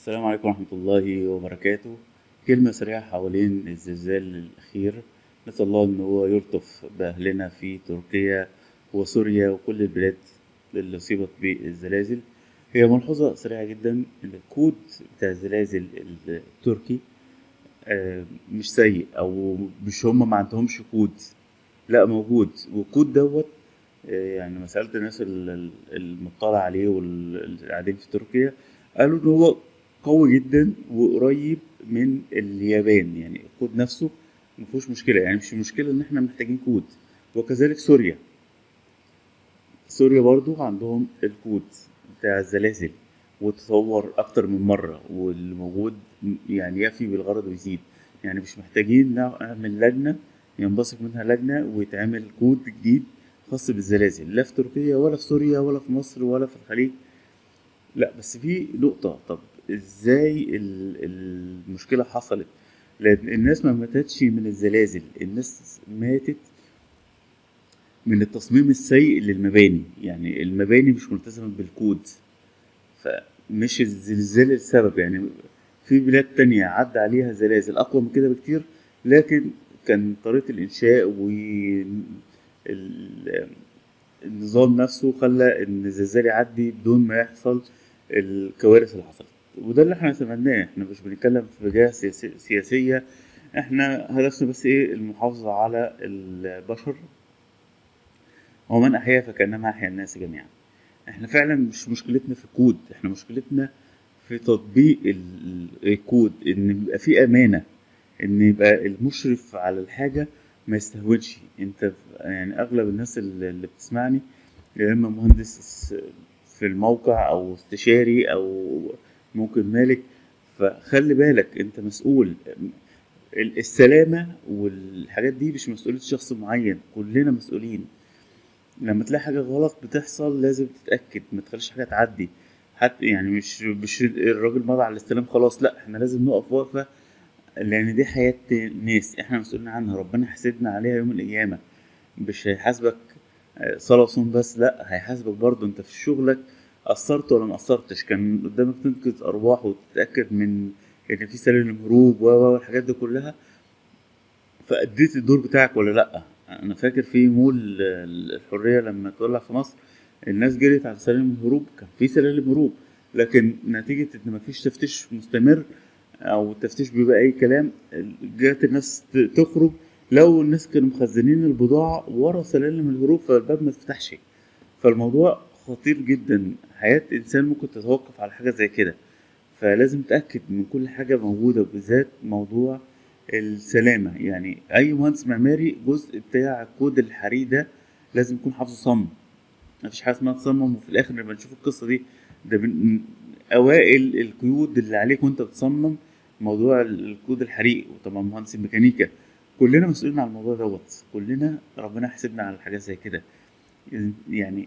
السلام عليكم ورحمة الله وبركاته كلمة سريعة حوالين الزلزال الأخير نسأل الله إن هو يلطف بأهلنا في تركيا وسوريا وكل البلاد اللي أصيبت بالزلازل هي ملحوظة سريعة جدا إن الكود بتاع الزلازل التركي آه، مش سيء أو مش هما ما عندهمش كود لا موجود والكود دوت آه، يعني لما سألت الناس ال- ال- المطلع عليه واللي قاعدين في تركيا قالوا إن هو قوي جدا وقريب من اليابان يعني الكود نفسه مفيهوش مشكلة يعني مش مشكلة إن إحنا محتاجين كود وكذلك سوريا سوريا برضو عندهم الكود بتاع الزلازل وتطور أكتر من مرة واللي موجود يعني يفي بالغرض ويزيد يعني مش محتاجين نعمل لجنة ينبثق منها لجنة ويتعمل كود جديد خاص بالزلازل لا في تركيا ولا في سوريا ولا في مصر ولا في الخليج لا بس في نقطة طب ازاي ال- المشكلة حصلت لأن الناس ما ماتتش من الزلازل الناس ماتت من التصميم السيء للمباني يعني المباني مش ملتزمة بالكود فمش الزلزال السبب يعني في بلاد تانية عدى عليها زلازل أقوى من كده بكتير لكن كان طريقة الإنشاء والنظام نفسه خلى إن الزلزال يعدي بدون ما يحصل الكوارث اللي حصلت وده اللي احنا نتمناه احنا مش بنتكلم في جهة سياسي- سياسية احنا هدفنا بس ايه المحافظة على البشر ومن أحيا فكأنما أحيا الناس جميعا احنا فعلا مش مشكلتنا في الكود احنا مشكلتنا في تطبيق ال- الكود ان يبقى في امانه ان يبقى المشرف على الحاجه ما يستهونش انت يعني اغلب الناس اللي اللي بتسمعني يا اما مهندس في الموقع او استشاري او ممكن مالك فخلي بالك انت مسؤول ال- السلامه والحاجات دي مش مسؤوليه شخص معين كلنا مسؤولين لما تلاقي حاجة غلط بتحصل لازم تتأكد ما تخليش حاجة تعدي حتى يعني مش مش الراجل مضى على الاستلام خلاص لا احنا لازم نقف وقفة لأن دي حياة ناس احنا مسؤولين عنها ربنا يحاسبنا عليها يوم القيامة مش هيحاسبك آه، صلاة وصوم بس لا هيحاسبك برضه انت في شغلك قصرت ولا ما قصرتش كان قدامك تنقذ أرواح وتتأكد من إن في سلالم هروب و و والحاجات دي كلها فأديت الدور بتاعك ولا لأ أنا فاكر في مول الحرية لما تولع في مصر الناس جريت على سلالم الهروب كان في سلالم هروب لكن نتيجة إن مفيش تفتيش مستمر أو التفتيش بيبقى أي كلام جات الناس ت- تخرج لو الناس كانوا مخزنين البضاعة ورا سلالم الهروب فالباب ما اتفتحش فالموضوع خطير جدا حياة إنسان ممكن تتوقف على حاجة زي كده فلازم تأكد من كل حاجة موجودة بالذات موضوع السلامة يعني أي مهندس معماري جزء بتاع الكود الحريق ده لازم يكون حافظه صم مفيش حاجة اسمها تصمم وفي الآخر لما نشوف القصة دي ده من أوائل القيود اللي عليك وأنت بتصمم موضوع الكود الحريق وطبعا مهندس الميكانيكا كلنا مسؤولين عن الموضوع دوت كلنا ربنا يحاسبنا على حاجات زي كده يعني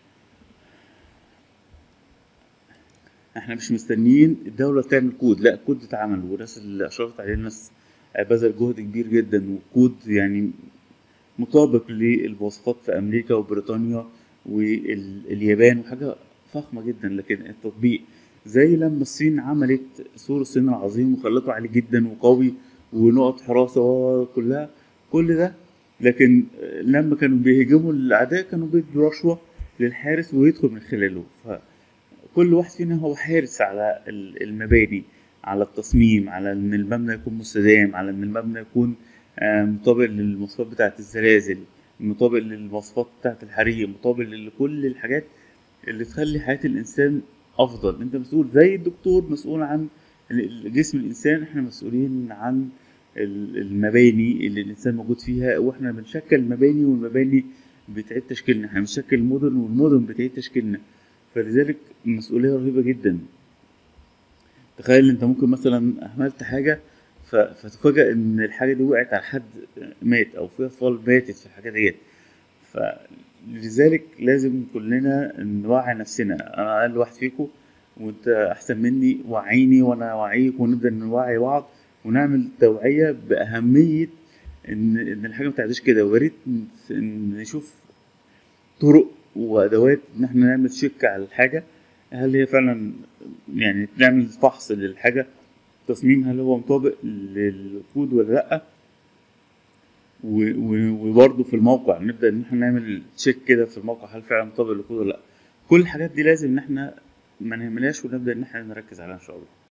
احنا مش مستنيين الدولة تعمل كود لا الكود اتعمل والناس اللي اشرفت عليه الناس بذل جهد كبير جدا والكود يعني مطابق للمواصفات في امريكا وبريطانيا واليابان وحاجة فخمة جدا لكن التطبيق زي لما الصين عملت سور الصين العظيم وخلته عالي جدا وقوي ونقط حراسة وكلها كل ده لكن لما كانوا بيهجموا الاعداء كانوا بيدوا رشوة للحارس ويدخل من خلاله ف كل واحد فينا هو حارس على ال- المباني على التصميم على ان المبنى يكون مستدام على ان المبنى يكون آه، مطابق للمواصفات بتاعة الزلازل مطابق للمواصفات بتاعة الحريق مطابق لكل الحاجات اللي تخلي حياة الإنسان أفضل أنت مسؤول زي الدكتور مسؤول عن ال- جسم الإنسان إحنا مسؤولين عن ال- المباني اللي الإنسان موجود فيها وإحنا بنشكل المباني والمباني بتعيد تشكيلنا إحنا بنشكل المدن والمدن بتعيد تشكيلنا فلذلك مسؤولية رهيبة جدا تخيل انت ممكن مثلا عملت حاجة ف- فتفاجأ ان الحاجة دي وقعت على حد مات او في اطفال ماتت في الحاجة ديت فلذلك لازم كلنا نوعي نفسنا انا اقل واحد فيكم وانت احسن مني وعيني وانا اوعيك ونبدا نوعي بعض ونعمل توعية بأهمية ان ان الحاجة ما تعديش كده ويا ريت ن- نشوف طرق وادوات ان احنا نعمل شيك على الحاجه هل هي فعلا يعني نعمل فحص للحاجة تصميم هل هو مطابق للكود ولا لأ و- و- وبرضه في الموقع نبدأ إن احنا نعمل تشيك كده في الموقع هل فعلا مطابق للكود ولا لأ كل الحاجات دي لازم إن احنا ما نهملهاش ونبدأ إن احنا نركز عليها إن شاء الله